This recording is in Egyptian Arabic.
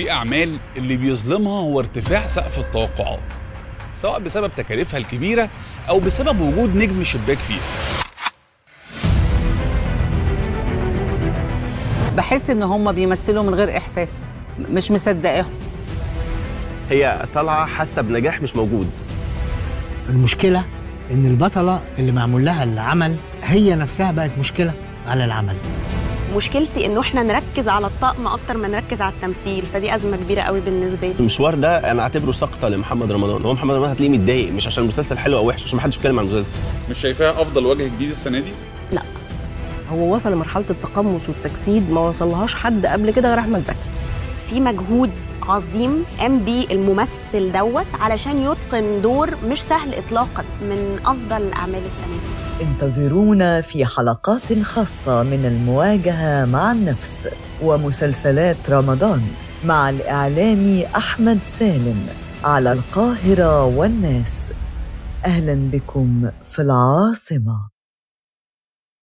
في أعمال اللي بيظلمها هو ارتفاع سقف التوقعات سواء بسبب تكاليفها الكبيرة أو بسبب وجود نجم شباك فيها بحس ان هم بيمثلوا من غير احساس مش مصدقاهم هي طالعه حاسه بنجاح مش موجود المشكلة إن البطلة اللي معمول لها العمل هي نفسها بقت مشكلة على العمل مشكلتي انه احنا نركز على الطقم اكتر ما نركز على التمثيل فدي ازمه كبيره قوي بالنسبه لي المشوار ده انا اعتبره سقطه لمحمد رمضان هو محمد رمضان هتلاقيه متضايق مش عشان المسلسل حلو او وحش عشان ما حدش بيتكلم عن المسلسل مش شايفاها أفضل وجه جديد السنة دي؟ هو وصل لمرحله التقمص والتجسيد ما وصلهاش حد قبل كده غير احمد زكي في مجهود عظيم قام بيه الممثل دوت علشان يتقن دور مش سهل اطلاقا من افضل الاعمال السنه دي انتظرونا في حلقات خاصة من المواجهة مع النفس ومسلسلات رمضان مع الإعلامي أحمد سالم على القاهرة والناس أهلا بكم في العاصمة